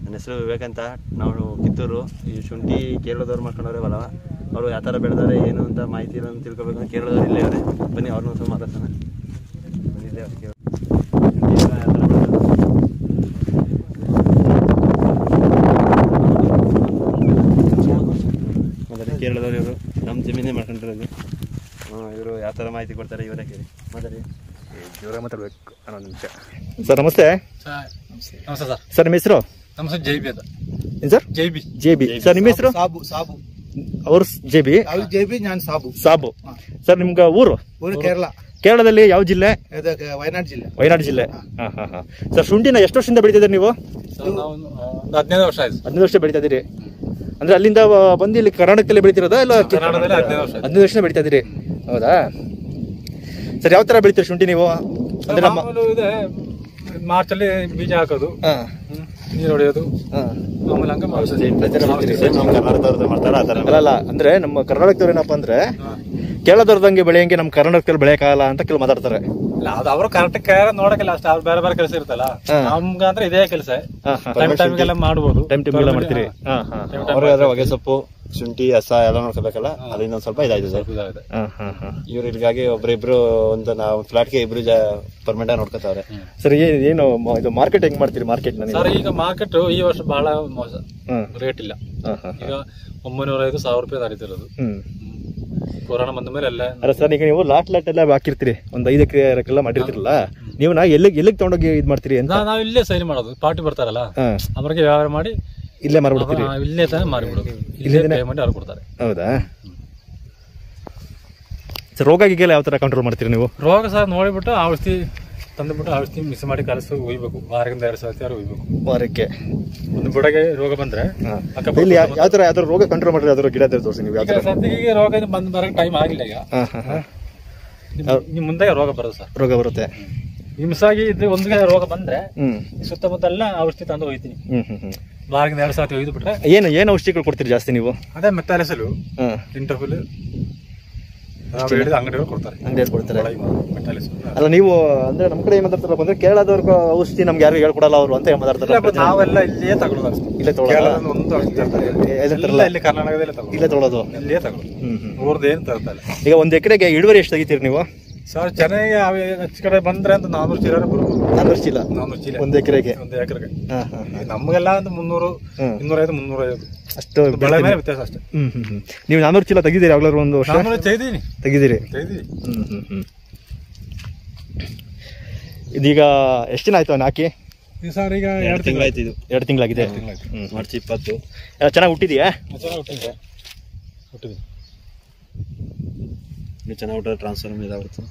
ನನ್ನ ಹೆಸರು ವಿವೇಕ್ ಅಂತ ನಾವು ಕಿತ್ತೂರು ಈ ಶುಂಠಿ ಕೇರಳದವ್ರು ಮಾಡ್ಕೊಂಡವ್ರೆ ಹೊಲ ಅವರು ಯಾವ ಥರ ಬೆಳೆದಾರೆ ಏನು ಅಂತ ಮಾಹಿತಿ ಇಲ್ಲ ಅಂತ ತಿಳ್ಕೊಬೇಕು ಅಂತ ಕೇರಳದವ್ರು ಇಲ್ಲೇ ಅವರೇ ಬನ್ನಿ ಅವ್ರನ್ನ ಸ್ವಲ್ಪ ಮಾತಾಡ್ಸೋಣ ಬಂದಿದ್ದೆ ಅವ್ರು ಕೇಳ್- ಶುಂಠಿ ಎಲ್ಲ ಯಾವ ಥರ ಬೆಳೆದಾರೆ? ಮೊದಲೇ ಕೇರಳದವ್ರು ಇವರು ನಮ್ಮ ಜಮೀನೇ ಮಾಡ್ಕೊಂಡಿರೋದು ಇವರು ಯಾವ ಥರ ಮಾಹಿತಿ ಕೊಡ್ತಾರೆ ಇವರೇ ಕೇಳಿ ಮಾತಾಡಿ ಜೋರ ಮಾತಾಡ್ಬೇಕು ಅನ್ನೋ ನಿಮಿಷ ಸರ್ ನಮಸ್ತೆ ನಮಸ್ತೆ ಸರ್ ಸರ್ ನಿಮ್ಮ ಹೆಸರು ನಮಸ್ತೆ ಜೈ ಬಿ ಅಂತ ಏನು sir Jai B J B sir ನಿಮ್ಮ ಹೆಸರು ಸಾಬು ಸಾಬು ಅವ್ರ ಜೆ ಬಿ ಅವ್ರು ಜೆ ಬಿ ನಾನು ಸಾಬು ಸಾಬು ಸರ್ ನಿಮ್ಗೆ ಊರು ಊರು ಕೇರಳ ಕೇರಳದಲ್ಲಿ ಯಾವ ಜಿಲ್ಲೆ ಇದಕ್ಕೆ ವಯನಾಡ್ ಜಿಲ್ಲೆ ವಯನಾಡು ಜಿಲ್ಲೆ ಹಾಂ ಹಾಂ ಹಾಂ ಸರ್ ಶುಂಠಿನ ಎಷ್ಟು ವರ್ಷದಿಂದ ಬೆಳೀತಿದ್ದೀರಿ ನೀವು ಸರ್ ನಾವು ಒಂದು ಹದಿನೈದು ವರ್ಷ ಆಯ್ತು ಹದಿನೈದು ವರ್ಷ ಬೆಳೀತಾ ಇದ್ದೀರಿ ಅಂದ್ರೆ ಅಲ್ಲಿಂದ ಆ, ಬಂದು ಇಲ್ಲಿ ಕರ್ನಾಟಕದಲ್ಲಿ ಬೆಳಿತಿರೋದಾ ಇಲ್ಲ ಕರ್ನಾಟಕದಲ್ಲಿ ಹದಿನೈದು ವರ್ಷ ಆಯ್ತು. ಹದಿನೈದು ವರ್ಷದಿಂದ ಬೆಳೀತಾ ಇದ್ದೀರಿ ಹೌದಾ ಸರ್ ಯಾವ ಥರ ಬೆಳಿತೀರಿ ಶುಂಠಿ ನೀವು ಅಂದ್ರೆ ನಮ್ಮ ಮಾಮೂಲು ಇದೆ ಮಾರ್ಚ್ ಅಲ್ಲಿ ಬೀಜ ಹಾಕೋದು ಹಾಂ ಹ್ಮ್, ನೀರು ಹೊಡೆಯೋದು ಹಾಂ ಮಾಮೂಲಿ ಹಂಗೆ ಮಾಡೋದು. ಸೇಮ್ ನಮ್ಮ ಕರ್ನಾಟಕದವ್ರದ್ದು ಮಾಡ್ತಾರೆ ಆ ಥರ ಅಲ್ಲ ಅಲ್ಲ ಅಂದ್ರೆ ನಮ್ಮ ಕರ್ನಾಟಕದವ್ರು ಏನಪ್ಪಾ ಅಂದ್ರೆ ಕೇರಳದವ್ರದಂಗೆ ಬೆಳೆಯಂಗೆ ನಮ್ಮ ಕರ್ನಾಟಕದಲ್ಲಿ ಬೆಳೆಯಕ್ಕಾಗಲ್ಲ ಅಂತ ಕೆಲವು ಮಾತಾಡ್ತಾರೆ ಇಲ್ಲ ಅದು ಅವರು ಕರೆಕ್ಟ್ ನೋಡಕ್ಕಿಲ್ಲ ಅಷ್ಟೇ ಅವ್ರು ಬೇರೆ ಬೇರೆ ಕೆಲಸ ಇರುತ್ತಲ್ಲ ಹಾ. ನಮ್ಗೆ ಅಂದ್ರೆ ಇದೇ ಕೆಲಸ ಹಾ, ಹಾ. ಟೈಮ್ ಟೈಮ್ಗೆಲ್ಲ ಮಾಡ್ಬೋದು ಟೈಮ್ ಟೈಮ್ಗೆಲ್ಲ ಮಾಡ್ತೀರಿ ಹಾ ಹಾ ಅವ್ರಿಗಾದ್ರೆ ಹೊಗೆ ಸೊಪ್ಪು ಶುಂಠಿ ಹಸ ಎಲ್ಲ ನೋಡ್ಕೋಬೇಕಲ್ಲ ಅದರಿಂದ ಒಂದು ಸ್ವಲ್ಪ ಇದಾಯ್ತು ಸರ್ ಇದಾಗಿದೆ ಹಾ ಹಾ ಹಾ ಇವ್ರು ಇಲ್ಲಿಗಾಗಿ ಒಬ್ರಿಬ್ರು ಒಂದು ನಾವು ಫ್ಲಾಟ್ಗೆ ಇಬ್ರು ಪರ್ಮನೆಂಟ್ ಆಗಿ ನೋಡ್ಕೋತಾವ್ರೆ ಸರ್ ಏನ್ ಏನು ಮ- ಇದು ಮಾರ್ಕೆಟ್ ಹೆಂಗ್ ಮಾಡ್ತೀರಿ ಮಾರ್ಕೆಟ್ ನೀವು ಸರ್ ಈಗ ಮಾರ್ಕೆಟ್ ಈ ವರ್ಷ ಬಹಳ ಮೋಸ ಹ್ಮ್ ರೇಟ್ ಇಲ್ಲ ಹಾ ಹಾ ಈಗ ಒಂಬೈನೂರ ಐದು ಸಾವಿರ ರೂಪಾಯಿ ನಡೀತಿರೋದು ಹ್ಮ್ ಕೊರೋನಾ ಬಂದ ಮೇಲೆ ಎಲ್ಲ ಅಲ್ಲ ಸರ್ ಈಗ ನೀವು ಲಾಟ್ ಲಾಟ್ ಎಲ್ಲ ಹಾಕಿರ್ತೀರಿ ಒಂದ್ ಐದು ಎಕರೆ ಮಾಡಿರ್ತೀರಲ್ಲ ನೀವು ನಾ ಎಲ್ಲಿಗೆ ಎಲ್ಲಿಗೆ ತಗೊಂಡೋಗಿ ಇದ್ ಮಾಡ್ತೀರಿ ಅಂತ ನಾ- ನಾವು ಇಲ್ಲೇ ಸೈನ್ ಮಾಡೋದು ಪಾರ್ಟಿ ಬರ್ತಾರಲ್ಲ ಹಾ ಅವ್ರಿಗೆ ವ್ಯವಹಾರ ಮಾಡಿ ಇಲ್ಲೇ ಮಾರ್ಬಿಡ್ತೀರಿ ಅವ್ರು ಇಲ್ಲೇ ತಾನೇ ಮಾರಿಬಿಡೋದು ಇಲ್ಲೇ ಪೇಮೆಂಟ್ ಅವ್ರು ಕೊಡ್ತಾರೆ ಹೌದಾ ಸರ್ ರೋಗ ಗೀಗೆಲ್ಲ ಯಾವ ತರ ಕಂಟ್ರೋಲ್ ಮಾಡ್ತೀರಿ ನೀವು ರೋಗ ಸಹ ನೋಡಿಬಿಟ್ಟು ಔಷಧಿ ತಂದುಬಿಟ್ಟು ಔಷಧಿ ಮಿಕ್ಸ್ ಮಾಡಿ ಕಲಸಿ ಒಯ್ಬೇಕು ವಾರದಿಂದ ಎರಡು ಸತಿ ಅವ್ರು ಒಯ್ಬೇಕು ವಾರಕ್ಕೆ ಒಂದು ಬುಡಗೆ ರೋಗ ಬಂದ್ರೆ ಹಾ. ಅಕ್ಕಪಕ್ಕ ಇಲ್ಲಿ ಯಾವ ತರ ಯಾವ್ದಾರ ರೋಗ ಕಂಟ್ರೋಲ್ ಮಾಡ್ರಿ ಯಾವ್ದಾರ ಗಿಡ ಇದ್ರೆ ತೋರಿಸಿ ನೀವು ಯಾವ ಈಗ ತರ ಸದ್ಯಕ್ಕೆ ಈಗ ರೋಗ ಇದು ಬಂದ್ ಬರಕ್ಕೆ ಟೈಮ್ ಆಗಿಲ್ಲ ಈಗ ಹಾ ಹಾ ಹಾ ನಿಮ್- ನಿಮ್ ಮುಂದೆ ರೋಗ ಬರೋದು ಸರ್ ರೋಗ ಬರುತ್ತೆ ಹಿಂಸಾಗಿ ಇದು ಒಂದಿಗೆ ರೋಗ ಬಂದ್ರೆ ಹ್ಮ್ ಈ ಸುತ್ತಮುತ್ತ ಎಲ್ಲ ಔಷಧಿ ತಂದು ಒಯ್ತೀನಿ ಹ್ಮ್ ಹ್ಮ್ ಹ್ಮ್ ವಾರದಿಂದ ಎರಡು ಸತಿ ಒಯ್ದು ಬಿಟ್ರೆ ಏನು ಏನು ಔಷಧಿಗಳು ಕೊಡ್ತೀರಿ ಜಾಸ್ತಿ ನೀವು ಅದೇ ಮೆತ್ತಾಲಿಸಲು ಹಾಂ ಇಂಟರ್ಫಿಲ್ ಹೇಳಿದ ಅಂಗಡಿಗಳು ಕೊಡ್ತಾರೆ ಅಂಗಡಿಯಲ್ಲಿ ಕೊಡ್ತಾರೆ ಮೆತ್ತಾಲಿಸಲು ಅಲ್ಲ ನೀವು ಅಂದ್ರೆ ನಮ್ಮ ಕಡೆ ಏನ್ ಮಾತಾಡ್ತಾರಪ್ಪ ಅಂದ್ರೆ ಕೇರಳದವ್ರ ಔಷಧಿ ನಮ್ಗೆ ಯಾರು ಹೇಳ್ಕೊಡಲ್ಲ ಅವರು ಅಂತ ಏನ್ ಮಾತಾಡ್ತಾರೆ ನಾವೆಲ್ಲ ಇಲ್ಲಿಯೇ ತಗೊಳ್ಳೋದು ಅಷ್ಟೇ ಇಲ್ಲೇ ತೊಗೊಳೋದಾ? ಕೇರಳದಲ್ಲಿ ಒಂದು ಔಷಧಿ ತರ್ತಾರೆ. ಎಲ್ಲಿರ್ತಾರಲ್ಲ? ಎಲ್ಲ ಇಲ್ಲಿ ಕರ್ನಾಟಕದಲ್ಲೇ ತಗೊಳ್ಳೋದು ಇಲ್ಲೇ ತೊಗೊಳೋದು ಇಲ್ಲಿಯೇ ತಗೊಳ್ಳೋದು ಹ್ಮ್ ಹ್ಮ್ ಊರ್ದು ಏನು ತರ್ತಾ ಇಲ್ಲ ಈಗ ಒಂದ್ ಎಕರೆಗೆ ಇಳುವರಿ ಎಷ್ಟು ತೆಗಿತೀರಿ ನೀವು ಸರ್ ಚೆನ್ನಾಗಿ ಅವ- ಹೆಚ್ಚು ಕಡೆ ಬಂದ್ರೆ ಅಂತ ನಾನೂರು ಚೀಲ ಬರ್ಬೋದು ನಾನ್ನೂರು ಚೀಲ ನಾನೂರು ಚೀಲ ಒಂದ್ ಎಕರೆಗೆ ಒಂದು ಎಕರೆಗೆ ಹಾ ಹಾ ನಮಗೆಲ್ಲ ಒಂದು ಮುನ್ನೂರು ಹ್ಮ್. ಇನ್ನೂರೈದು ಮುನ್ನೂರೈದು ಅಷ್ಟು ಬೆಳೆ ಮೇಲೆ ವ್ಯತ್ಯಾಸ ಅಷ್ಟೇ ಹ್ಮ್ ಹ್ಮ್ ಹ್ಮ್ ನೀವು ನಾನ್ನೂರು ಚೀಲ ತೆಗಿದ್ದೀರಿ ಯಾವಾಗ್ಲಾದ್ರು ಒಂದು ವರ್ಷ ನಾನೂರು ತೆಗ್ದೀನಿ ತೆಗಿದ್ದೀರಿ ತೆಗ್ದೀನಿ ಹ್ಮ್ ಹ್ಮ್ ಹ್ಮ್ ಇದೀಗ ಎಷ್ಟು ದಿನ ಆಯ್ತು ಅವ್ನು ಹಾಕಿ ಈ ಸರ್ ಈಗ ಎರಡು ತಿಂಗಳಾಯ್ತು ಇದು ಎರಡು ತಿಂಗಳಾಗಿದೆ ತಿಂಗಳಾಯ್ತು. ಹ್ಮ್ ಮಾರ್ಚ್ ಇಪ್ಪತ್ತು ಎಲ್ಲ ಚೆನ್ನಾಗಿ ಹುಟ್ಟಿದೆಯಾ ಚೆನ್ನಾಗಿ ಹುಟ್ಟಿದೆ ಹುಟ್ಟಿದೆ ನೀವು ಚೆನ್ನಾಗಿ ಊಟ ಟ್ರಾನ್ಸ್ಫರ್ ಇದಾಗುತ್ತೆ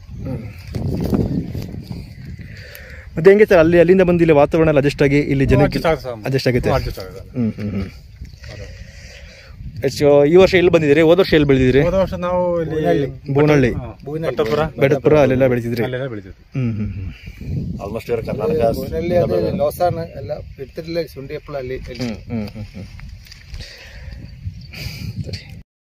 ಮತ್ತೆ ಹೆಂಗೆ ಸರ್ ಅಲ್ಲಿ ಅಲ್ಲಿಂದ ಬಂದು ಇಲ್ಲಿ ವಾತಾವರಣ ಎಲ್ಲ ಅಡ್ಜಸ್ಟ್ ಆಗಿ ಇಲ್ಲಿ ಜನಕ್ಕೆ Adjust ಆಗುತ್ತೆ ಸರ್. ಅಡ್ಜಸ್ಟ್ ಆಗುತ್ತೆ ಅಡ್ಜಸ್ಟ್ ಆಗಿದೆ ಹ್ಮ್ ಹ್ಮ್ ಹ್ಮ್ ಎಷ್ಟು ಈ ವರ್ಷ ಎಲ್ಲಿ ಬಂದಿದ್ದೀರಿ ಹೋದ ವರ್ಷ ಎಲ್ಲಿ ಬೆಳೆದಿದ್ರಿ ಹೋದ ವರ್ಷ ನಾವು ಇಲ್ಲಿ ಬೋನಹಳ್ಳಿ ಹಾ, ಪಟ್ಟಪುರ ಬೆಡಪುರ ಅಲ್ಲೆಲ್ಲ ಬೆಳೆದಿದ್ರಿ ಅಲ್ಲೆಲ್ಲ ಬೆಳಿತಿದ್ವಿ ಹ್ಮ್ ಹ್ಮ್ ಹ್ಮ್ ಆಲ್ಮೋಸ್ಟ್ ಇವರು ಕರ್ನಾಟಕ ಊರಿನಲ್ಲಿ ಅದೇ ಲೋಸಾನ ಎಲ್ಲ ಇಡ್ತಿರ್ಲಿಲ್ಲ ಶುಂಠಿ ಹಪ್ಪಳ ಅಲ್ಲಿ ಇಲ್ಲಿ. ಹ್ಮ್ ಹ್ಮ್ ಹ್ಮ್ ಹ್ಮ್ ಸರಿ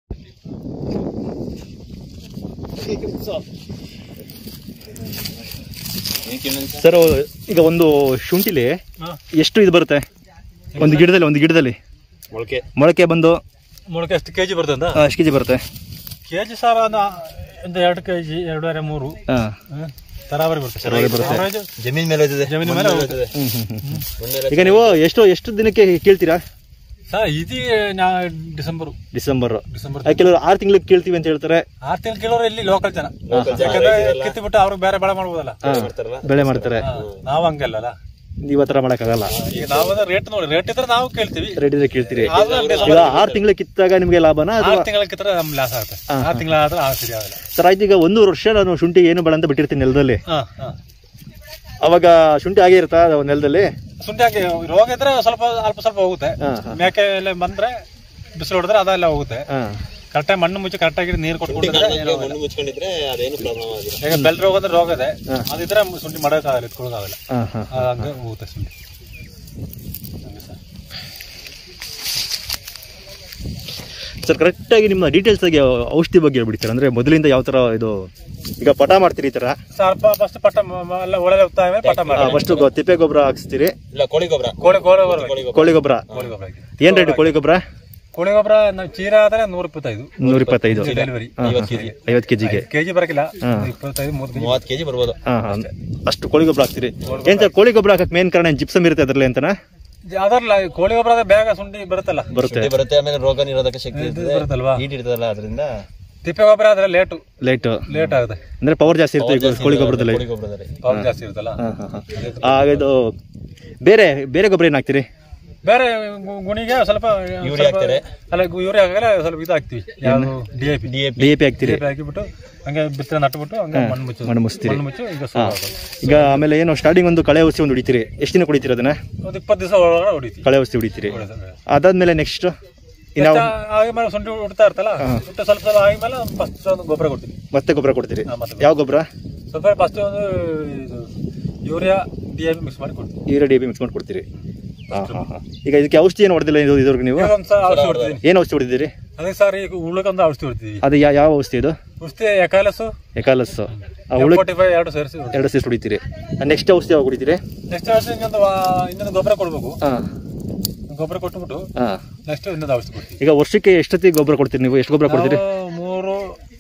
ಸರ್ ಈಗ ಒಂದು ಶುಂಠಿಲಿ ಎಷ್ಟು ಇದು ಬರುತ್ತೆ ಒಂದು ಗಿಡದಲ್ಲಿ ಒಂದು ಗಿಡದಲ್ಲಿ ಮೊಳಕೆ ಮೊಳಕೆ ಬಂದು ಮೊಳಕೆ ಎಷ್ಟು ಕೆಜಿ ಬರ್ತದ ಆ, ಎಷ್ಟು ಕೆಜಿ ಬರುತ್ತೆ ಕೆಜಿ ಸರ್ ಒಂದು ಒಂದು ಎರಡು ಕೆಜಿ ಎರಡೂವರೆ ಮೂರು ಹಾ ಹ್ಮ್. ತರಾವರಿ ಬರುತ್ತೆ ತರಾವರಿ ಬರುತ್ತೆ. Average ಜಮೀನ್ ಮೇಲೆ ಹೋಯ್ತದೆ ಜಮೀನು ಮೇಲೆ ಹೋಗ್ತದೆ ಹ್ಮ್ ಹ್ಮ್ ಹ್ಮ್ ಈಗ ನೀವು ಎಷ್ಟು ಎಷ್ಟು ದಿನಕ್ಕೆ ಕೇಳ್ತೀರಾ ಸರ್ ಇದೀ ನಾ ಡಿಸೆಂಬರ್ ಡಿಸೆಂಬರ್ ಡಿಸೆಂಬರ್ ಕೆಲವರು ಆರು ತಿಂಗಳಿಗೆ ಕೇಳ್ತೀವಿ ಅಂತ ಹೇಳ್ತಾರೆ ಆರು ತಿಂಗಳು ಕೇಳೋರು ಇಲ್ಲಿ ಲೋಕಲ್ ಜನ ಯಾಕಂದ್ರೆ ಕಿತ್ತಿಬಿಟ್ಟು ಅವ್ರಿಗೆ ಬೇರೆ ಬೆಳೆ ಮಾಡ್ಬೋದಲ್ಲ ಹಾ, ಬೆಳೆ ಮಾಡ್ತಾರೆ ಹಾ, ನಾವು ಹಂಗಲ್ಲ ನೀವು ಆ ಥರ ಮಾಡಕ್ಕಾಗಲ್ಲ ಈಗ ನಾವು ರೇಟ್ ನೋಡಿ ರೇಟ್ ಇದ್ರೆ ನಾವು ಕೇಳ್ತೀವಿ ರೇಟ್ ಇದ್ರೆ ಕೇಳ್ತೀರಿ ಆದ್ರೆ ಈಗ ಆರು ತಿಂಗಳಿಗೆ ಕಿತ್ತಾಗ ನಿಮಗೆ ಲಾಭನಾ ಆರು ಅಥವಾ ತಿಂಗಳ ಕಿತ್ತರೆ ನಮ್ಗೆ ಲಾಸ್ ಆಗುತ್ತೆ ಆರು ತಿಂಗಳ ಆದ್ರೆ ಆ ಸರಿ ಆಗಲ್ಲ ಸರ್ ಆಯ್ತು ಈಗ ಒಂದು ವರ್ಷ ನಾನು ಶುಂಠಿ ಏನು ಬೇಡ ಅಂತ ಬಿಟ್ಟಿರ್ತೀನಿ ನೆಲದಲ್ಲಿ ಹಾ ಹಾ ಅವಾಗ ಶುಂಠಿ ಆಗೇ ಇರುತ್ತಾ ಅದು ನೆಲದಲ್ಲಿ ಶುಂಠಿ ಹಾಕಿ ರೋಗ ಇದ್ರೆ ಸ್ವಲ್ಪ ಅಲ್ಪ ಸ್ವಲ್ಪ ಹೋಗುತ್ತೆ ಹಾ, ಹಾ. ಮೇಕೆ ಎಲ್ಲ ಬಂದ್ರೆ ಬಿಸಿಲು ಹೊಡೆದ್ರೆ ಅದೆಲ್ಲ ಹೋಗುತ್ತೆ ಹಾ ಕರೆಕ್ಟಾಗಿ ಮಣ್ಣು ಮುಚ್ಚಿ ಕರೆಕ್ಟಾಗಿ ನೀರು ಕೊಟ್ಕೊಂಡ್ರೆ ಏನೂ ಆಗಲ್ಲ. ಮಣ್ಣು ಮುಚ್ಕೊಂಡಿದ್ರೆ ಅದೇನು ಪ್ರಾಬ್ಲಮ್ ಆಗಿಲ್ಲ ಈಗ ಬೆಲ್ ರೋಗ ಅಂದ್ರೆ ರೋಗ ಇದೆ ಅದಿದ್ರೆ ಶುಂಠಿ ಮಾಡೋಕ್ಕಾಗಲ್ಲ ಇಟ್ಕೊಳ್ಳೋಕ್ಕಾಗಲ್ಲ ಹಾ ಹಾ ಹಂಗೆ ಹೋಗುತ್ತೆ ಶುಂಠಿ ಹಂಗೆ ಸರ್. ಸರ್ ಕರೆಕ್ಟಾಗಿ ನಿಮ್ಮ ಡೀಟೇಲ್ಸ್ ಆಗಿ ಔಷಧಿ ಬಗ್ಗೆ ಹೇಳ್ಬಿಡ್ತೀರಾ ಅಂದ್ರೆ ಮೊದಲಿಂದ ಯಾವ ಥರ ಇದು ಈಗ ಪಟ ಮಾಡ್ತೀರಿ ಈ ತರ ಸ್ವಲ್ಪ ಫಸ್ಟ್ ಪಟ್ಟ ಮ- ಮ- ಎಲ್ಲ ಒಳ್ಳೆ ಉತ್ತಾ ಆಮೇಲೆ ಪಟ್ಟ ಮಾಡಿ ಫಸ್ಟ್ ತಿಪ್ಪೆ ಗೊಬ್ಬರ ಹಾಕ್ಸ್ತೀರಿ ಇಲ್ಲ ಕೋಳಿ ಗೊಬ್ಬರ ಕೋಳಿ ಕೋಳಿ ಗೊಬ್ಬರ ಹಾಕಿ. ಕೋಳಿ ಗೊಬ್ಬರ ಕೋಳಿ ಗೊಬ್ಬರ ಹಾಕಿ. ಏನ್ ರೇಟ್ ಕೋಳಿ ಗೊಬ್ಬರ ಕೋಳಿ ಗೊಬ್ಬರ ನಾವು ಚೀರ ಆದ್ರೆ ನೂರ ಇಪ್ಪತ್ತೈದು ನೂರ ಇಪ್ಪತ್ತೈದು ಡೆಲಿವರಿ ಐವತ್ತು ಕೆಜಿಗೆ ಕೆಜಿ ಬರಕಿಲ್ಲ ಇಪ್ಪತ್ತೈದು ಮೂವತ್ತು ಕೆಜಿ ಮೂವತ್ತು ಕೆಜಿ ಬರ್ಬೋದು ಹಾ ಹಾ ಅಷ್ಟು ಕೋಳಿ ಗೊಬ್ಬರ ಹಾಕ್ತೀರಿ ಏನ್ ಸರ್ ಕೋಳಿ ಗೊಬ್ಬರ ಹಾಕಕ್ ಮೇನ್ ಕಾರಣ ಜಿಪ್ಸಮ್ ಇರುತ್ತೆ ಅದ್ರಲ್ಲಿ ಅಂತನಾ ಅದಲ್ಲ ಕೋಳಿ ಗೊಬ್ಬರ ಆದ್ರೆ ಬೇಗ ಸುಂಡಿ ಬರುತ್ತಲ್ಲ ಬರುತ್ತೆ ಶುಂಠಿ ಬರುತ್ತೆ ಆಮೇಲೆ ರೋಗ ನಿರೋಧಕ ಶಕ್ತಿ ಇದು ಇರ್ತದೆ ಬರುತ್ತಲ್ವಾ ಹೀಟ್ ಇರ್ತದಲ್ಲ ಅದರಿಂದ ತಿಪ್ಪೆ ಗೊಬ್ಬರ ಆದ್ರೆ ಲೇಟು ಲೈಟ್ ಲೇಟ್ ಆಗುತ್ತೆ ಅಂದ್ರೆ ಪವರ್ ಜಾಸ್ತಿ ಇರುತ್ತೆ ಈ ಕೋಳಿ ಗೊಬ್ಬರದಲ್ಲಿ ಕೋಳಿ ಗೊಬ್ಬರದಲ್ಲಿ ಪವರ್ ಜಾಸ್ತಿ ಇರುತ್ತಲ್ಲ ಹಾ ಹಾ ಹಾ ಆ, ಇದು ಬೇರೆ ಬೇರೆ ಗೊಬ್ಬರ ಏನ್ ಹಾಕ್ತೀರಿ ಬೇರೆ ಗು- ಗುಣಿಗೆ ಸ್ವಲ್ಪ ಯೂರಿಯಾ ಹಾಕ್ತಾರೆ. ಅಲ್ಲ ಯೂರಿಯಾ ಹಾಕಲ್ಲ ಸ್ವಲ್ಪ ಇದು ಹಾಕ್ತಿವಿ ಯಾವುದು D A P D A D A P ಹಾಕ್ತೀರಿ ಹಾಕಿಬಿಟ್ಟು ಹಂಗೆ ಬಿತ್ತನೆ ನಟ್ಬಿಟ್ಟು ಹಂಗೆ ಮಣ್ಣು ಮುಚ್ಚು ಮಣ್ಣು ಮುಚ್ತೀರಿ. ಮಣ್ಣು ಮುಚ್ಚು ಈಗ ಸುರು ಹಾಕೋದು. ಈಗ ಆಮೇಲೆ ಏನು ಸ್ಟಾರ್ಟಿಂಗ್ ಒಂದು ಕಳೆ ಔಷಧಿ ಒಂದು ಹೊಡಿತೀರಿ ಎಷ್ಟು ದಿನ ಕುಡಿತೀರಿ ಅದನ್ನ ಒಂದು ಇಪ್ಪತ್ತು ದಿವಸ ಒಳಗಡೆ ಹೊಡಿತೀವಿ ಕಳೆ ಔಷಧಿ ಹೊಡಿತೀರಿ ಅದಾದ್ಮೇಲೆ ನೆಕ್ಸ್ಟ್ ಇನ್ನ ಆಮೇಲೆ ಶುಂಠಿ ಉಡ್ತಾ ಇರ್ತಲ್ಲ ಉಟ್ಟ ಸ್ವಲ್ಪ ಸ್ವಲ್ಪ ಆಗಿದ್ಮೇಲೆ ಫಸ್ಟ್ ಒಂದು ಗೊಬ್ಬರ ಕೊಡ್ತೀವಿ ಮತ್ತೆ ಗೊಬ್ಬರ ಕೊಡ್ತೀರಿ ಹಾ, ಮತ್ತೆ ಯಾವ ಗೊಬ್ಬರ ಸ್ವಲ್ಪ ಫಸ್ಟ್ ಒಂದು ಇದು urea D A P mix ಮಾಡಿ ಕೊಡ್ತೀವಿ ಈರ ಡಿ ಬಿ ಮಿಕ್ಸ್ ಮಾಡಿ ಕೊಡ್ತೀರಿ ಹಾ ಹಾ ಹಾ ಈಗ ಇದಕ್ಕೆ ಔಷಧಿ ಏನು ಹೊಡೆದಿಲ್ಲ ಇದು ಇದ್ರಿಗೆ ನೀವು ಒಂದು ಸಲ ಔಷಧಿ ಹೊಡ್ತೀವಿ ಏನು ಔಷಧಿ ಹೊಡಿದ್ದೀರಿ ಅದೇ ಸರ್ ಈಗ ಉಳ್ಕೊಂದು ಔಷಧಿ ಹೊಡ್ತೀವಿ ಅದು ಯಾ- ಯಾವ ಔಷಧಿ ಇದು ಔಷಧಿ ಎಕಾಲಸು ಎಕಾಲಸ್ ಆ ಹುಳು ಫೋರ್ಟಿ ಫೈವ್ ಎರಡು ಸೇರಿಸಿ ಎರಡು ಸೇರಿಸಿ ಹೊಡಿತೀರಿ ನೆಕ್ಸ್ಟ್ ಔಷಧಿ ಯಾವಾಗ ಹೊಡಿತೀರಿ ನೆಕ್ಸ್ಟ್ ವರ್ಷ ಇನ್ನೊಂದು ವಾ- ಇನ್ನೊಂದು ಗೊಬ್ಬರ ಕೊಡ್ಬೇಕು ಹಾ ಗೊಬ್ಬರ ಕೊಟ್ಬಿಟ್ಟು ಹಾ ನೆಕ್ಸ್ಟ್ ಇನ್ನೊಂದು ಔಷಧಿ ಕೊಡ್ತೀವಿ ಈಗ ವರ್ಷಕ್ಕೆ ಎಷ್ಟೊತ್ತಿ ಗೊಬ್ಬರ ಕೊಡ್ತೀರಿ ನೀವು ಎಷ್ಟು ಗೊಬ್ಬರ ಕೊಡ್ತೀರಿ ನಾವು ಮೂರು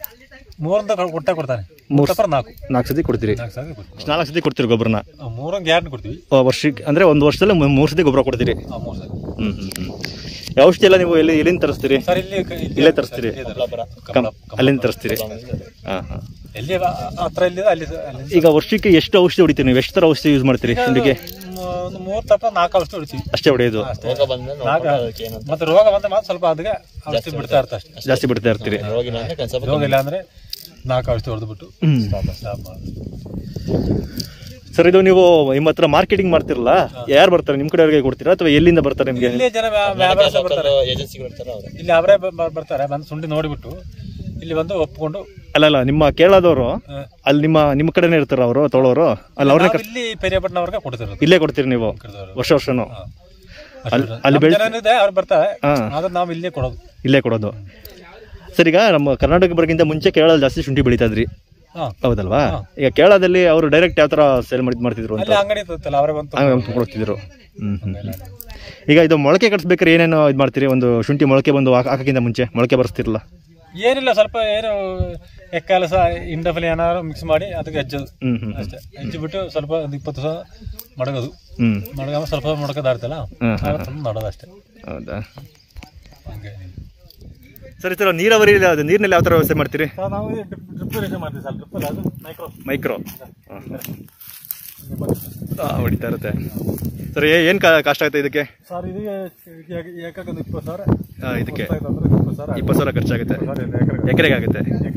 ಮೂರಂತ ಕೊಟ್ಟೆ ಕೊಡ್ತಾನೆ ಮೂರು ಸಫರ್ ನಾಲ್ಕು ನಾಲ್ಕು ಸತಿ ಕೊಡ್ತೀರಿ ನಾಲ್ಕು ಸಾವಿರ ಕೊಡ್ತೀವಿ ನಾಲ್ಕು ಸತಿ ಕೊಡ್ತೀರಿ ಗೊಬ್ಬರನ ಆ, ಮೂರು ಗ್ಯಾರಂಟಿ ಕೊಡ್ತೀವಿ ಆ, ವರ್ಷಕ್ಕೆ ಅಂದ್ರೆ ಒಂದು ವರ್ಷದಲ್ಲಿ ಮೂ- ಮೂರು ಸತಿ ಗೊಬ್ಬರ ಕೊಡ್ತೀರಿ ಆ, ಮೂರು ಸಾವಿರ ಹ್ಮ್ ಹ್ಮ್ ಹ್ಮ್ ಈ ಔಷಧಿ ಎಲ್ಲ ನೀವು ಎಲ್ಲಿ ಎಲ್ಲಿಂದ ತರಿಸ್ತೀರಿ ಸರ್ ಇಲ್ಲಿ ಕ- ಇಲ್ಲಿ ಇಲ್ಲೇ ತರಿಸ್ತೀರಿ ಕಮಲ- ಕಮ್ ಅಲ್ಲಿಂದ ತರಿಸ್ತೀರಿ ಹಾ ಹಾ ಎಲ್ಲಿ ಆ- ಹತ್ರ ಇಲ್ಲಿ ಅಲ್ಲಿ ಅಲ್ಲಿ ಈಗ ವರ್ಷಕ್ಕೆ ಎಷ್ಟು ಔಷಧಿ ಹೊಡಿತೀರಿ ನೀವು ಎಷ್ಟು ಥರ ಔಷಧಿ ಯೂಸ್ ಮಾಡ್ತೀರಿ ಶುಂಠಿಗೆ ಒಂದು ಮೂರು ತಪ್ಪ ನಾಲ್ಕು ಔಷಧಿ ಹೊಡಿತೀವಿ ಅಷ್ಟೇ ಹೊಡೆಯೋದು ರೋಗ ಬಂದ್ರೆ ನಾಲ್ಕು ಮತ್ತೆ ರೋಗ ಬಂದ್ರೆ ಮಾತ್ರ ಸ್ವಲ್ಪ ಅದಕ್ಕೆ ಔಷಧಿ ಬಿಡ್ತಾ ಇರ್ತಾ ಅಷ್ಟೇ ಜಾಸ್ತಿ ಬಿಡ್ತಾ ಇರ್ತೀರಿ ರೋಗಿನ ಅಂದ್ರೆ ಕನ್ಸ ರೋಗ ಇಲ್ಲ ಅಂದ್ರೆ ನಾಲ್ಕು ಔಷಧಿ ಹೊಡೆದ್ಬಿಟ್ಟು ಹ್ಮ್ ಸ್ಟಾಪ್ ಮಾಡೋದು ಸರ್ ಇದು ನೀವು ನಿಮ್ಮ ಹತ್ರ ಮಾರ್ಕೆಟಿಂಗ್ ಮಾಡ್ತಿರಲ್ಲ ಯಾರು ಬರ್ತಾರೆ ನಿಮ್ಮ ಕಡೆಯವ್ರಿಗೆ ಕೊಡ್ತೀರಾ ಅಥವಾ ಎಲ್ಲಿಂದ ಬರ್ತಾರೆ ನಿಮಗೆ ಇಲ್ಲಿ ಜನ ವ್ಯಾ- ವ್ಯಾಪಾರಸ್ಥರು ಬರ್ತಾರೆ ಏಜೆನ್ಸಿಗಳು ಇರ್ತಾರೆ ಅವ್ರೆ ಇಲ್ಲಿ ಅವರೇ ಬರ್ತಾರೆ ಬಂದು ಸುಂಡಿ ನೋಡಿಬಿಟ್ಟು ಇಲ್ಲಿ ಬಂದು ಒಪ್ಕೊಂಡು ಅಲ್ಲ ಅಲ್ಲ ನಿಮ್ಮ ಕೇರಳದವರು ಆ, ಅಲ್ಲಿ ನಿಮ್ಮ ನಿಮ್ಮ ಕಡೆನೇ ಇರ್ತಾರ ಅವರು ತೊಳೋರು ಅಲ್ಲಿ ಅವ್ರನ್ನೇ ನಾವು ಇಲ್ಲಿ ಪೆರಿಯಪಟ್ಟಣವ್ರಿಗೆ ಕೊಡ್ತಿರೋದು ಇಲ್ಲೇ ಕೊಡ್ತೀರಿ ನೀವು ಕರ್ದವ್ರು. ವರ್ಷ ವರ್ಷನೂ ಹಾ. ಅಲ್ಲಿ- ಅಷ್ಟೇ. ಅಲ್ಲಿ ನಮ್ಮ ಬೆಳ್ಸಿ- ಜನನಿದೆ ಅವ್ರು ಬರ್ತಾರೆ ಹಾ. ಆದ್ರೆ ನಾವು ಇಲ್ಲೇ ಕೊಡೋದು ಇಲ್ಲೇ ಕೊಡೋದು ಸರ್ ಈಗ ನಮ್ಮ ಕರ್ನಾಟಕ ಬರೋಕ್ಕಿಂತ ಮುಂಚೆ ಕೇರಳದಲ್ಲಿ ಜಾಸ್ತಿ ಶುಂಠಿ ಬೆಳೀತಾ ಇದ್ರಿ ಹಾ ಹೌದಲ್ವಾ ಈಗ ಕೇರಳದಲ್ಲಿ ಅವರು ಡೈರೆಕ್ಟ್ ಯಾವ ಥರ ಸೇಲ್ ಮಾಡಿ ಮಾಡ್ತಿದ್ರು ಅಂತ ಅಲ್ಲಿ ಅಂಗಡಿ ಇರ್ತಲ್ಲ ಅವರೇ ಬಂತು ಹಂಗೆ ಕೊಡ್ತಿದ್ರು ಹ್ಮ್ ಹ್ಮ್ ಹ್ಮ್. ಈಗ ಇದು ಮೊಳಕೆ ಕಟ್ಸ್ಬೇಕಾದ್ರೆ ಏನೇನು ಇದು ಮಾಡ್ತೀರಿ ಒಂದು ಶುಂಠಿ ಮೊಳಕೆ ಬಂದು ಹಾಕ್- ಹಾಕಕ್ಕಿಂತ ಮುಂಚೆ ಮೊಳಕೆ ಬರ್ಸ್ತಿರಲ್ಲ ಏನಿಲ್ಲ ಸ್ವಲ್ಪ ಏನು ಎಕ್ಕಾಲಸ ಇಂಡಫಲಿ ಏನಾದ್ರು ಮಿಕ್ಸ್ ಮಾಡಿ ಅದಕ್ಕೆ ಹಚ್ಚೋದು ಹ್ಮ್ ಹ್ಮ್ ಅಷ್ಟೇ ಹಚ್ಚಿಬಿಟ್ಟು ಸ್ವಲ್ಪ ಒಂದು ಇಪ್ಪತ್ತು ದಿವಸ ಮಡಗೋದು ಹ್ಮ್ ಮಡಗ ಸ್ವಲ್ಪ ಮೊಡಕದಾಡ್ತಲ್ಲ ಹ್ಮ್, ನಡೋದು ಅಷ್ಟೇ ಹೌದಾ ಹಂಗೆ ಸರಿ ಸರ್ ನೀರಾವರಿ ಇಲ್ಲ, ಅದು ನೀರಿನಲ್ಲಿ ಯಾವ ಥರ ವ್ಯವಸ್ಥೆ ಮಾಡ್ತೀರಿ ಸರ್ ನಾವು ಡ್ರಿಪ್ ಇರಿಷನ್ ಮಾಡ್ತೀವಿ ಸರ್ ಡ್ರಿಪ್ ಅದು ಮೈಕ್ರೋ ಮೈಕ್ರೋ ಹೊಡಿತಾ ಇರುತ್ತೆ ಸರ್ ಏನು ಕಾಸ್ಟ್ ಆಗುತ್ತೆ ಇದಕ್ಕೆ ಸರ್ ಇದು ಏಕಕ್ಕೆ ಒಂದು ಇಪ್ಪತ್ತು ಸಾವಿರ ಆ, ಇದಕ್ಕೆ ಇಪ್ಪತ್ತೈದು ಅಂದ್ರೆ ಇಪ್ಪತ್ತು ಸಾವಿರ ಇಪ್ಪತ್ತು ಸಾವಿರ ಖರ್ಚಾಗುತ್ತೆ ಸಾವಿರ ಇದೆ ಎಕರೆಗೆ. ಎಕರೆಗೆ ಆಗುತ್ತೆ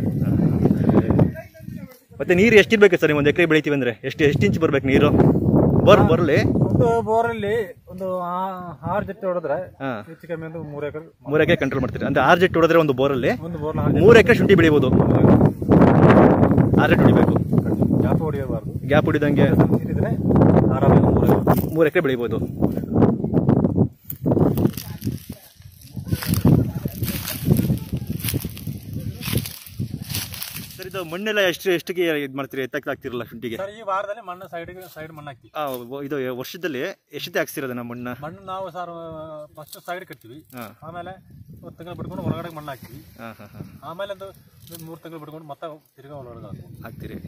ಮತ್ತೆ ನೀರು ಎಷ್ಟಿರ್ಬೇಕು ಸರ್ ನೀವು ಒಂದು ಎಕರೆ ಬೆಳಿತೀವಿ ಅಂದ್ರೆ ಎಷ್ಟು ಎಷ್ಟು ಇಂಚ್ ಬರ್ಬೇಕು ನೀರು ಬರ್ ಬರಲಿ ಒಂದು ಬೋರಲ್ಲಿ ಒಂದು ಆ- ಆರು ಜಟ್ಟಿ ಹೊಡೆದ್ರೆ ಹಾಂ ಹೆಚ್ಚು ಕಮ್ಮಿ ಅಂದ್ರೆ ಮೂರು ಎಕರೆ ಮೂರು ಎಕರೆ ಕಂಟ್ರೋಲ್ ಮಾಡ್ತೀರಿ ಅಂದ್ರೆ ಆರು ಜೆಟ್ ಹೊಡೆದ್ರೆ ಒಂದು ಬೋರಲ್ಲಿ ಒಂದು ಬೋರ್ನ ಆರು ಮೂರು ಎಕರೆ ಶುಂಠಿ ಬೆಳಿಬೋದು ಆರು ಜೆಟ್ ಹೊಡಿಬೇಕು ಜಾಪ ಹೊಡೆಯಬಾರ್ದು ಗ್ಯಾಪ್ ಹೊಡಿದಂಗೆ ನೀರಿದ್ರೆ ಆರಾಮಾಗಿ ಮೂರು ಎಕರೆ ಮೂರು ಎಕರೆ ಬೆಳಿಬೋದು ಸರ್ ಇದು ಮಣ್ಣೆಲ್ಲ ಎಷ್ಟು ಎಷ್ಟಿಗೆ ಇದು ಮಾಡ್ತೀರಿ ಎತ್ತಕ್ಕೆ ಹಾಕ್ತಿರಲ್ಲ ಶುಂಠಿಗೆ ಸರ್ ಈ ವಾರದಲ್ಲಿ ಮಣ್ಣು ಸೈಡ್ಗೆ ಸೈಡ್ ಮಣ್ಣು ಹಾಕ್ತೀವಿ ಆ, ವ- ಇದು ವರ್ಷದಲ್ಲಿ ಎಷ್ಟೇ ಹಾಕ್ಸಿರೋದನ್ನ ಮಣ್ಣ ಮಣ್ಣು ನಾವು ಸರ್ ಫಸ್ಟ್ ಸೈಡ್ ಕಟ್ತೀವಿ ಹಾಂ ಆಮೇಲೆ ಒಂದು ತಿಂಗಳು ಬಿಟ್ಕೊಂಡು ಹೊರಗಡೆ ಮಣ್ಣು ಹಾಕ್ತೀವಿ ಹಾಂ ಹಾಂ ಹಾಂ ಆಮೇಲೆ ಒಂದು ಮೂರು ತಿಂಗಳು ಬಿಟ್ಕೊಂಡು ಮತ್ತೆ ತಿರ್ಗಾ ಒಳಗಡೆ ಹಾಕ್ತೀವಿ ಹಾಕ್ತೀರಿ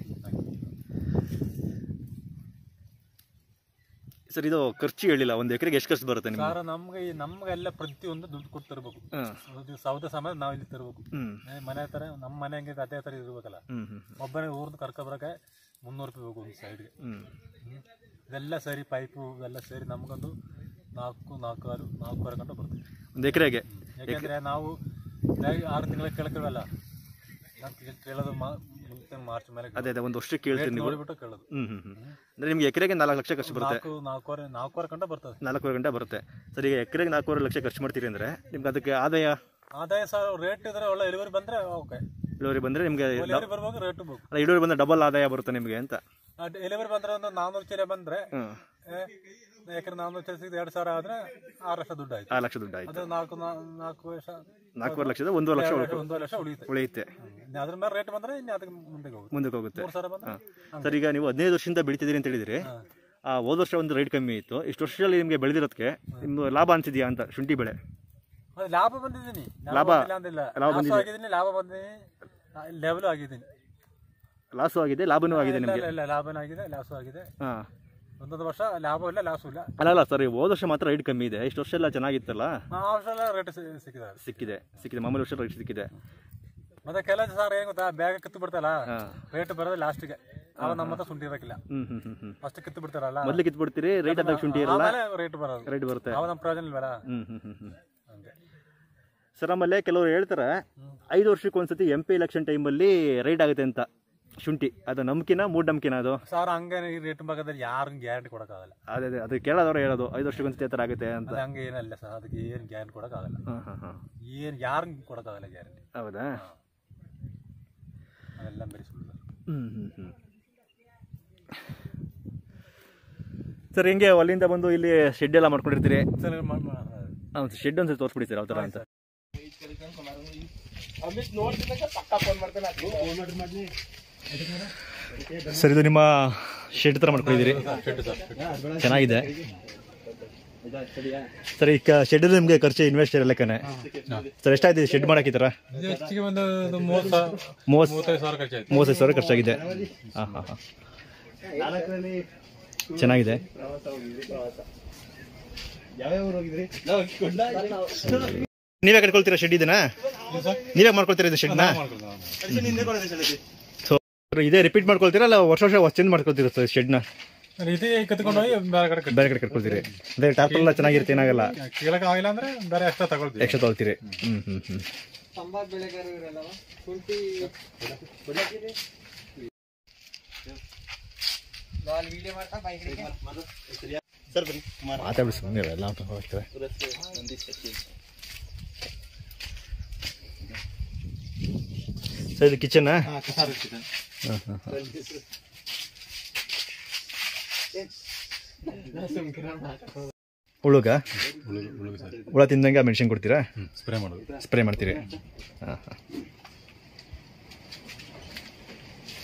ಸರ್ ಇದು ಖರ್ಚು ಹೇಳಿಲ್ಲ ಒಂದು ಎಕರೆಗೆ ಎಷ್ಟು ಖರ್ಚು ಬರುತ್ತೆ ನಿಮ್ಗೆ ಸರ್ ನಮ್ಗೆ ಈ ನಮ್ಗೆಲ್ಲ ಪ್ರತಿಯೊಂದು ದುಡ್ಡು ಕೊಟ್ಟು ತರಬೇಕು ಹಾಂ ಸೌದೆ ಸಮಯ ನಾವು ಇಲ್ಲಿ ತರಬೇಕು ಹ್ಮ್ ಮನೆ ತರ ನಮ್ಮ ಮನೆ ಹಂಗೆ ಅದೇ ತರ ಇರ್ಬೇಕಲ್ಲ ಹ್ಮ್ ಹ್ಮ್ ಒಬ್ಬನೇ ಊರ್ದು ಕರ್ಕೊಬರಕ್ಕೆ ಮುನ್ನೂರು ರೂಪಾಯಿ ಬೇಕು ಒಂದು ಸೈಡ್ಗೆ ಹ್ಮ್ ಇದೆಲ್ಲ ಸೇರಿ ಪೈಪು ಇವೆಲ್ಲ ಸೇರಿ ನಮಗೊಂದು ನಾಲ್ಕು ನಾಲ್ಕು ಆರು ನಾಲ್ಕೂವರೆ ಗಂಟೆ ಬರ್ತದೆ ಒಂದು ಎಕರೆಗೆ ಯಾಕೆಂದ್ರೆ ನಾವು ಇದಾಗಿ ಆರು ತಿಂಗಳ ಕೇಳ್ತೀವಲ್ಲ ನಾವು ಕೇ- ಕೇಳೋದು ಮಾ ಮುಂಚೆ ಮಾರ್ಚ್ ಮೇಲೆ ಅದೇ ಅದೇ ಒಂದು ವರ್ಷಕ್ಕೆ ಕೇಳ್ತೀರಿ ನೀವು ನೋಡಿಬಿಟ್ಟು ಕೇಳೋದು ಹ್ಮ್ ಹ್ಮ್ ಹ್ಮ್ ಅಂದ್ರೆ ನಿಮ್ಗೆ ಎಕರೆಗೆ ನಾಲ್ಕು ಲಕ್ಷ ಖರ್ಚು ಬರುತ್ತೆ ನಾಲ್ಕು ನಾಲ್ಕೂವರೆ ನಾಲ್ಕೂವರೆ ಗಂಟೆ ಬರ್ತದೆ ನಾಲ್ಕೂವರೆ ಗಂಟೆ ಬರುತ್ತೆ ಸರ್ ಈಗ ಎಕರೆಗೆ ನಾಲ್ಕೂವರೆ ಲಕ್ಷ ಖರ್ಚು ಮಾಡ್ತೀರಿ ಅಂದ್ರೆ ನಿಮ್ಗೆ ಅದಕ್ಕೆ ಆದಾಯ ಆದಾಯ ಸರ್ ರೇಟ್ ಇದ್ರೆ ಒಳ್ಳೆ ಇಳುವರಿ ಬಂದ್ರೆ ಓಕೆ ಇಳುವರಿ ಬಂದ್ರೆ ನಿಮ್ಗೆ ಇಳುವರಿ ಬರ್ಬೇಕು ರೇಟು ಬೇಕು ಅಲ್ಲ, ಇಳುವರಿ ಬಂದ್ರೆ ಡಬಲ್ ಆದಾಯ ಬರುತ್ತೆ ನಿಮಗೆ ಅಂತ ಡೆಲಿವರಿ ಬಂದ್ರೆ ಒಂದು ನಾನ್ನೂರು ಚೀಲ ಬಂದ್ರೆ ಹಾಂ ಏ, ಎಕರೆ ನಾನ್ನೂರು ಚೀಲ ಸಿಕ್ಕಿದ್ರೆ ಎರಡು ಸಾವಿರ ಆದ್ರೆ ಆರು ಲಕ್ಷ ದುಡ್ಡು ಆಯ್ತು ಆರು ಲಕ್ಷ ದುಡ್ಡು ಆಯ್ತು ಅದು ನಾಲ್ಕು ನಾ- ನಾಲ್ಕು ವರ್ಷ ನಾಲ್ಕೂವರೆ ಲಕ್ಷದ ಒಂದೂವರೆ ಲಕ್ಷ ಎರಡು ಉಳ್ಕೊ- ಲಕ್ಷ, ಒಂದೂವರೆ ಲಕ್ಷ ಉಳಿಯುತ್ತೆ ಉಳಿಯುತ್ತೆ ಇನ್ನು ಅದ್ರ ಮೇಲೆ ರೇಟ್ ಬಂದ್ರೆ ಇನ್ನು ಅದಕ್ಕೆ ಮುಂದೆ ಹೋಗುತ್ತೆ ಮುಂದಕ್ಕೆ ಹೋಗುತ್ತೆ ಮೂರು ಸಾವಿರ ಬಂದ್ರೆ ಹಾಂ ಸರ್ ಈಗ ನೀವು ಹದಿನೈದು ವರ್ಷದಿಂದ ಬೆಳಿತಿದ್ದೀರಿ ಅಂತ ಹೇಳಿದ್ರಿ ಆ ಹೋದ ವರ್ಷ ಒಂದು ರೇಟ್ ಕಮ್ಮಿ ಇತ್ತು ಇಷ್ಟು ವರ್ಷದಲ್ಲಿ ನಿಮಗೆ ಬೆಳೆದಿರೋದಕ್ಕೆ ನಿಮ್ಗೆ ಲಾಭ ಅನ್ಸಿದ್ಯಾ ಅಂತ ಶುಂಠಿ ಬೆಳೆ ಅದು ಲಾಭ ಬಂದಿದ್ದೀನಿ ಲಾಭ- ಬಂದಿಲ್ಲ ಅಂದಿಲ್ಲ ಲಾಭ ಲಾಸ್ ಬಂದಿದೆ. ಆಗಿದ್ದೀನಿ ಲಾಭ ಬಂದಿದ್ದೀನಿ ಲೆವೆಲ್ ಆಗಿದ್ದೀನಿ ಲಾಸು ಆಗಿದೆ ಲಾಭನೂ ಆಗಿದೆ ಇಲ್ಲ, ನಿಮಗೆ ಇಲ್ಲ, ಇಲ್ಲ ಲಾಭನೂ ಆಗಿದೆ ಲಾಸು ಆಗಿದೆ ಹಾಂ ಒಂದೊಂದು ವರ್ಷ ಲಾಭ ಇಲ್ಲ ಲಾಸು ಇಲ್ಲ ಅಲ್ಲ ಅಲ್ಲ ಸರ್ ಹೋದ ವರ್ಷ ಮಾತ್ರ ರೇಟ್ ಕಮ್ಮಿ ಇದೆ ಇಷ್ಟು ವರ್ಷ ಎಲ್ಲ ಚೆನ್ನಾಗಿತ್ತಲ್ಲ ಆ ವರ್ಷ ಎಲ್ಲ ರೇಟ್ ಸಿಕ್ಕಿದೆ ಸಿಕ್ಕಿದೆ ಸಿಕ್ಕಿದೆ ಮಾಮೂಲಿ ವರ್ಷ ರೇಟ್ ಸಿಕ್ಕಿದೆ ಮತ್ತೆ ಕೆಲಸ ಸರ್ ಏನ್ ಗೊತ್ತಾ ಬ್ಯಾಗ ಕಿತ್ತು ಬಿಡ್ತಲ್ಲ ಹಾಂ ರೇಟ್ ಬರೋದು ಲಾಸ್ಟಿಗೆ ಅವ ನಮ್ಮ ಹತ್ರ ಶುಂಠಿ ಇರಕ್ಕಿಲ್ಲ ಹ್ಞೂ ಹ್ಞೂ ಹ್ಞೂ ಹ್ಞೂ ಅಷ್ಟು ಕಿತ್ತು ಬಿಡ್ತಾರಲ್ಲ ಮೊದಲು ಕಿತ್ಬಿಡ್ತೀರಿ ರೇಟ್ ಆದಾಗ ಶುಂಠಿ ಇರಲ್ಲ ಆಮೇಲೆ ರೇಟ್ ಬರೋದು ರೇಟ್ ಬರುತ್ತೆ ಅವ ನಮ್ಮ ಪ್ರಯೋಜನ ಇಲ್ವಲ್ಲ ಹ್ಞೂ ಹ್ಞೂ ಹ್ಞೂ ಹ್ಞೂ ಹಂಗೆ ಸರ್ ಆಮೇಲೆ ಕೆಲವರು ಹೇಳ್ತಾರೆ ಐದು ವರ್ಷಕ್ಕೆ ಒಂದ್ಸತಿ ಎಂ ಪಿ ಎಲೆಕ್ಷನ್ ಟೈಮಲ್ಲಿ ರೈಡ್ ಆಗುತ್ತೆ ಅಂತ ಶುಂಠಿ ಅದು ನಂಬಿಕೆನ ಮೂಢನಂಬಿಕೆನ ಅದು ಸರ್ ಹಂಗೆ ಈ ರೇಟ್ ಭಾಗದಲ್ಲಿ ಯಾರು ಗ್ಯಾರಂಟಿ ಕೊಡೋಕ್ಕಾಗಲ್ಲ ಅದೇ ಅದೇ ಅದು ಕೇಳೋದವ್ರು ಹೇಳೋದು ಐದು ವರ್ಷಕ್ಕೆ ಒಂದ್ಸತಿ ಆ ಥರ ಆಗುತ್ತೆ ಅಂತ ಅದು ಹಂಗೆ ಏನಲ್ಲ ಸರ್ ಅದಕ್ಕೆ ಏನು ಗ್ಯಾರಂಟಿ ಕೊಡೋಕ್ಕಾಗಲ್ಲ ಹಾಂ ಹಾಂ ಹಾಂ ಏನು ಯಾರು ಕೊಡೋಕ್ಕಾಗಲ್ಲ ಗ್ಯಾರಂಟಿ ಹೌದಾ ಅದೆಲ್ಲ ಬರೀ ಸುಳ್ಳು ಹ್ಞೂ ಹ್ಞೂ ಹ್ಞೂ ಸರ್ ಹೆಂಗೆ ಅಲ್ಲಿಂದ ಬಂದು ಇಲ್ಲಿ ಶೆಡ್ ಎಲ್ಲ ಮಾಡ್ಕೊಂಡಿರ್ತೀರಿ ಸರ್ ಮ- ಮ- ಹಾಂ ಶೆಡ್ ಒಂದ್ಸರಿ ತೋರಿಸ್ಬಿಡಿ ಸರ್ ಯಾವ ಥರ ಅಂತ ಸರ್ ಇದು ನಿಮ್ಮ ಶೆಡ್ ಥರ ಮಾಡ್ಕೊಂಡಿದ್ದೀರಿ ಚೆನ್ನಾಗಿದೆ ಸರ್ ಈಗ ಶೆಡ್ ನಿಮಗೆ ಖರ್ಚು ಇನ್ವೆಸ್ಟರ್ ಲೆಕ್ಕನೆ ಸರ್ ಎಷ್ಟಾಯ್ತು ಶೆಡ್ ಮಾಡಕ್ಕೆ ಈ ಥರ ಇದು ಹೆಚ್ಚಿಗೆ ಒಂದು ಒಂದು ಮೂವತ್ತು ಸಾವಿರ ಮೂವತ್ತು ಮೂವತ್ತೈದು ಸಾವಿರ ಖರ್ಚಾಯ್ತು ಮೂವತ್ತೈದು ಸಾವಿರ ಖರ್ಚಾಗಿದೆ ಹಾಂ ಹಾಂ ಹಾಂ ಚೆನ್ನಾಗಿದೆ ನೀವೇ ಕಟ್ಕೊಳ್ತೀರಾ ಶೆಡ್ ಇದನ್ನ ನೀವೇ ಮಾಡ್ಕೊಳ್ತೀರಾ ಇದು ಶೆಡ್ನ ಸೊ ಇದೇ ರಿಪೀಟ್ ಮಾಡ್ಕೊಳ್ತೀರಾ ಅಲ್ಲ ವರ್ಷ ವರ್ಷ ಚೇಂಜ್ ಮಾಡ್ಕೊಳ್ತೀರಾ ಸರ್ ಶೆಡ್ನ ಇದೇ ಕತ್ಕೊಂಡು ಹೋಗಿ ಬೇರೆ ಕಡೆ ಬೇರೆ ಕಡೆ ಕಟ್ಕೊಳ್ತೀರಿ ಅದೇ ಟಾರ್ಪಲ್ ಎಲ್ಲ ಚೆನ್ನಾಗಿರುತ್ತೆ ಏನಾಗಲ್ಲ ಕೇಳಕ್ ಆಗಿಲ್ಲ ಅಂದ್ರೆ ಬೇರೆ ಎಕ್ಸ್ಟ್ರಾ ತಗೊಳ್ತೀವಿ ಎಕ್ಸ್ಟ್ರಾ ತೊಗೊಳ್ತೀರಿ ಹ್ಞೂ ಹ್ಞೂ ಹ್ಞೂ ಮಾತಾಡಿ ಸುಮ್ಮನೆ ಎಲ್ಲ ಹೋಗ್ತಾರೆ ಸರ್ ಇದು ಕಿಚನ್ ಹುಳುಗ ಹುಳ ತಿಂದಂಗೆ ಮೆಣಸಿನ್ ಕೊಡ್ತೀರಾ ಸ್ಪ್ರೇ ಮಾಡೋದು ಸ್ಪ್ರೇ ಮಾಡ್ತೀರಿ ಹಾಂ ಹಾಂ